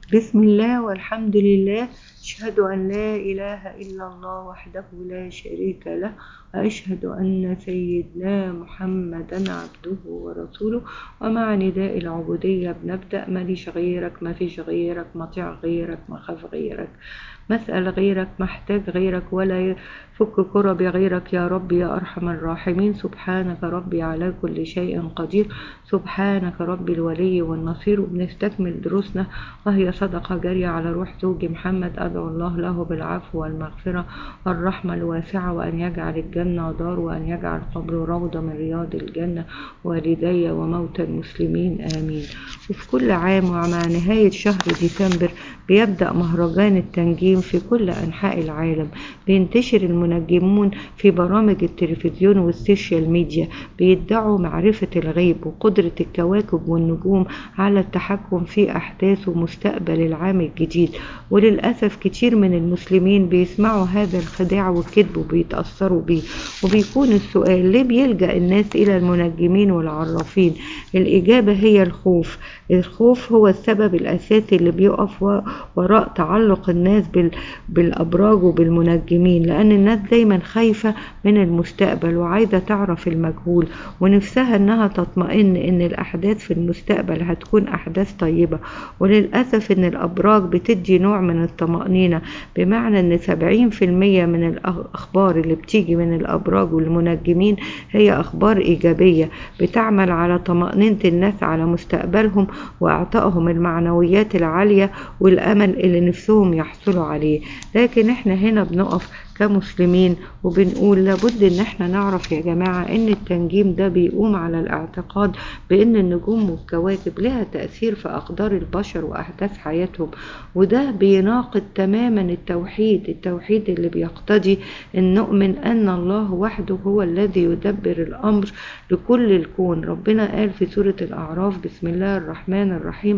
بسم الله والحمد لله أشهد أن لا إله إلا الله وحده لا شريك له وأشهد أن سيدنا محمدا عبده ورسوله ومع نداء العبودية بنبدأ ماليش غيرك ما فيش غيرك مطيع غيرك مخاف غيرك مسأل غيرك محتاج غيرك ولا يفك كرب غيرك يا رب يا أرحم الراحمين سبحانك ربي على كل شيء قدير سبحانك ربي الولي والنصير وبنستكمل دروسنا وهي صدقة جارية على روح زوجي محمد أدعو الله له بالعفو والمغفرة والرحمة الواسعة وأن يجعل الجنة دار وأن يجعل قبره روضة من رياض الجنة والدي وموتى المسلمين آمين وفي كل عام ومع نهاية شهر ديسمبر بيبدأ مهرجان التنجيم في كل أنحاء العالم بينتشر المنجمون في برامج التلفزيون والسوشيال ميديا بيدعوا معرفة الغيب وقدرة الكواكب والنجوم على التحكم في أحداث ومستقبل العام الجديد وللأسف كتير من المسلمين بيسمعوا هذا الخداع والكذب وبيتأثروا بيه وبيكون السؤال ليه بيلجأ الناس إلى المنجمين والعرافين الإجابة هي الخوف الخوف هو السبب الأساسي اللي بيقف وراء تعلق الناس بالأبراج وبالمنجمين لأن الناس دايما خايفة من المستقبل وعايزة تعرف المجهول ونفسها إنها تطمئن إن الأحداث في المستقبل هتكون أحداث طيبة وللأسف إن الأبراج بتدي نوع من الطمأنينة بمعنى إن سبعين في المية من الأخبار اللي بتيجي من الأبراج والمنجمين هي أخبار إيجابية بتعمل على طمأنينة الناس على مستقبلهم وإعطائهم المعنويات العالية والأمل اللي نفسهم يحصلوا عليه لكن احنا هنا بنقف كمسلمين وبنقول لابد ان احنا نعرف يا جماعة ان التنجيم ده بيقوم على الاعتقاد بان النجوم والكواكب لها تأثير في اقدار البشر واحداث حياتهم وده بيناقض تماما التوحيد التوحيد اللي بيقتضي ان نؤمن ان الله وحده هو الذي يدبر الامر لكل الكون ربنا قال في سورة الاعراف بسم الله الرحمن الرحيم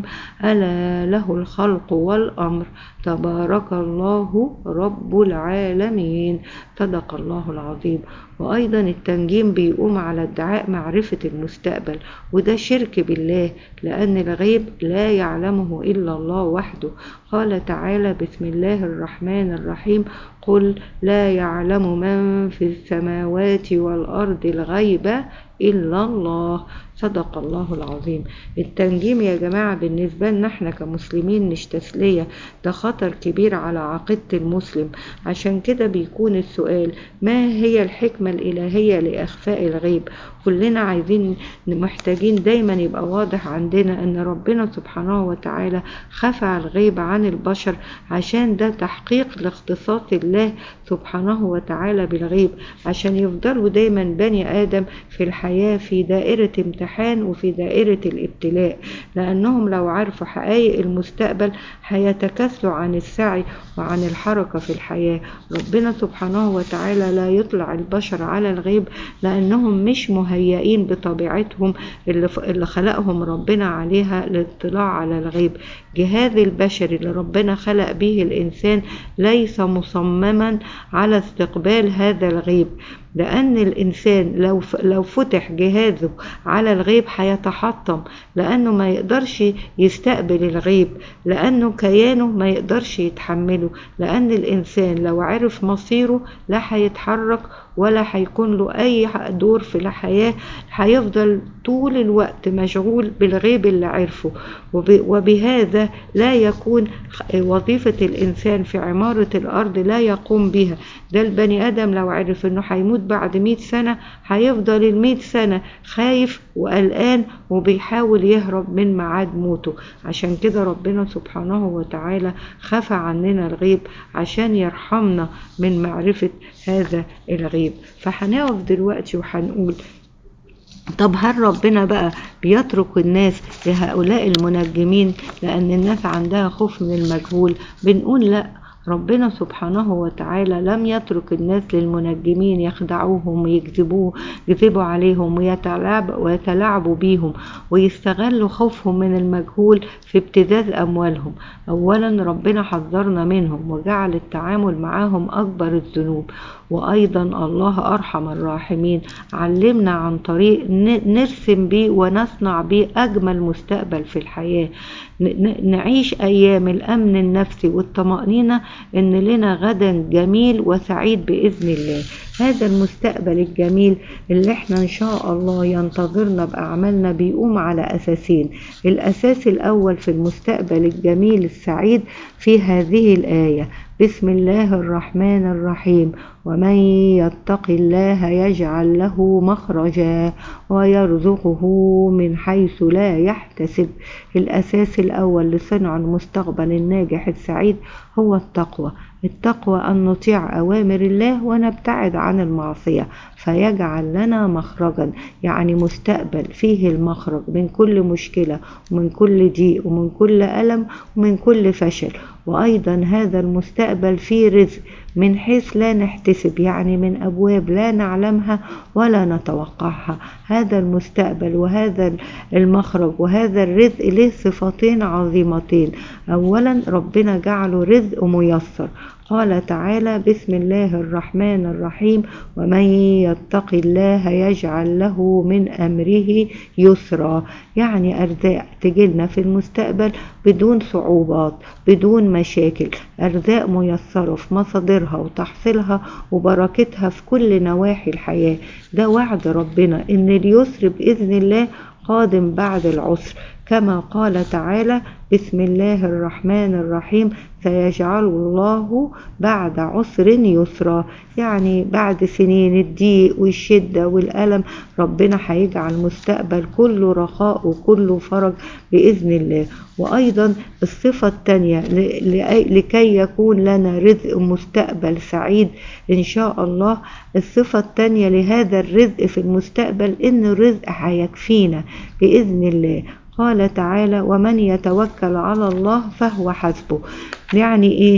الا له الخلق والامر تبارك الله رب العالمين صدق الله العظيم وأيضا التنجيم بيقوم على ادعاء معرفة المستقبل وده شرك بالله لأن الغيب لا يعلمه إلا الله وحده قال تعالى بسم الله الرحمن الرحيم قل لا يعلم من في السماوات والأرض الغيب إلا الله صدق الله العظيم التنجيم يا جماعة بالنسبة لنا احنا كمسلمين مش تسلية ده خطر كبير على عقيدة المسلم عشان كده بيكون السؤال ما هي الحكمة الإلهية لإخفاء الغيب كلنا عايزين محتاجين دايما يبقى واضح عندنا ان ربنا سبحانه وتعالى خفى الغيب عن البشر عشان ده تحقيق لاختصاص الله سبحانه وتعالى بالغيب عشان يفضلوا دايما بني آدم في الحياة في دائرة امتحان وفي دائرة الابتلاء لأنهم لو عرفوا حقائق المستقبل هيتكاسلوا عن السعي وعن الحركة في الحياة ربنا سبحانه وتعالى لا يطلع البشر على الغيب لأنهم مش مهيئين بطبيعتهم اللي, اللي خلقهم ربنا عليها للاطلاع على الغيب جهاز البشر اللي ربنا خلق به الإنسان ليس مصمما على استقبال هذا الغيب لأن الإنسان لو لو فتح جهازه على الغيب هيتحطم لأنه ما يقدرش يستقبل الغيب لأنه كيانه ما يقدرش يتحمله لأن الإنسان لو عرف مصيره لا هيتحرك ولا هيكون له أي دور في الحياة هيفضل طول الوقت مشغول بالغيب اللي عرفه وبهذا لا يكون وظيفة الإنسان في عمارة الأرض لا يقوم بها ده البني آدم لو عرف إنه هيموت بعد مئة سنة هيفضل المئة سنة خايف وقلقان وبيحاول يهرب من ميعاد موته عشان كده ربنا سبحانه وتعالى خفى عننا الغيب عشان يرحمنا من معرفة هذا الغيب فهنقف دلوقتي وهنقول طب هل ربنا بقى بيترك الناس لهؤلاء المنجمين لأن الناس عندها خوف من المجهول بنقول لأ ربنا سبحانه وتعالى لم يترك الناس للمنجمين يخدعوهم ويكذبوه يكذبوا عليهم ويتلاعب ويتلاعبوا بيهم ويستغلوا خوفهم من المجهول في ابتزاز أموالهم أولا ربنا حذرنا منهم وجعل التعامل معهم أكبر الذنوب وأيضا الله أرحم الراحمين علمنا عن طريق نرسم بيه ونصنع بيه أجمل مستقبل في الحياة نعيش أيام الأمن النفسي والطمأنينة إن لنا غدا جميل وسعيد بإذن الله هذا المستقبل الجميل اللي احنا ان شاء الله ينتظرنا بأعمالنا بيقوم على أساسين الأساس الأول في المستقبل الجميل السعيد في هذه الآية بسم الله الرحمن الرحيم ومن يتق الله يجعل له مخرجا ويرزقه من حيث لا يحتسب الأساس الأول لصنع المستقبل الناجح السعيد هو التقوى التقوى أن نطيع أوامر الله ونبتعد عن المعصية فيجعل لنا مخرجا يعني مستقبل فيه المخرج من كل مشكلة ومن كل ضيق ومن كل ألم ومن كل فشل وأيضا هذا المستقبل فيه رزق من حيث لا نحتسب يعني من أبواب لا نعلمها ولا نتوقعها هذا المستقبل وهذا المخرج وهذا الرزق له صفتين عظيمتين أولا ربنا جعله رزق ميسر قال تعالى بسم الله الرحمن الرحيم ومن يتق الله يجعل له من أمره يسرا يعني أرزاق تجيلنا في المستقبل بدون صعوبات بدون مشاكل أرزاق ميسرة في مصادرها وتحصيلها وبركتها في كل نواحي الحياة ده وعد ربنا إن اليسر بإذن الله قادم بعد العسر كما قال تعالى بسم الله الرحمن الرحيم سيجعل الله بعد عسر يسرا يعني بعد سنين الضيق والشدة والألم ربنا هيجعل المستقبل كله رخاء وكله فرج بإذن الله وأيضا الصفة الثانية لكي يكون لنا رزق مستقبل سعيد إن شاء الله الصفة الثانية لهذا الرزق في المستقبل إن الرزق هيكفينا بإذن الله قال تعالى ومن يتوكل على الله فهو حسبه يعني ايه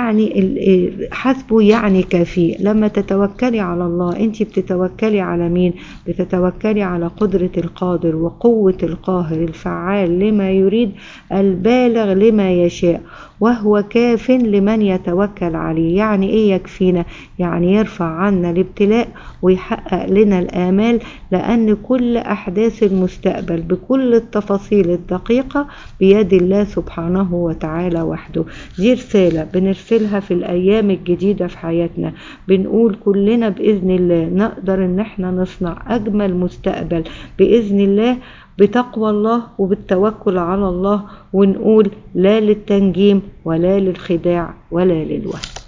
يعني حسبه يعني كافيه لما تتوكلي على الله انت بتتوكلي على مين بتتوكلي على قدرة القادر وقوة القاهر الفعال لما يريد البالغ لما يشاء وهو كاف لمن يتوكل عليه يعني ايه يكفينا يعني يرفع عنا الابتلاء ويحقق لنا الآمال لأن كل أحداث المستقبل بكل التفاصيل الدقيقة بيد الله سبحانه وتعالى وحده دي رسالة بنرسلها في الأيام الجديدة في حياتنا بنقول كلنا بإذن الله نقدر إن احنا نصنع أجمل مستقبل بإذن الله بتقوى الله وبالتوكل على الله ونقول لا للتنجيم ولا للخداع ولا للوهم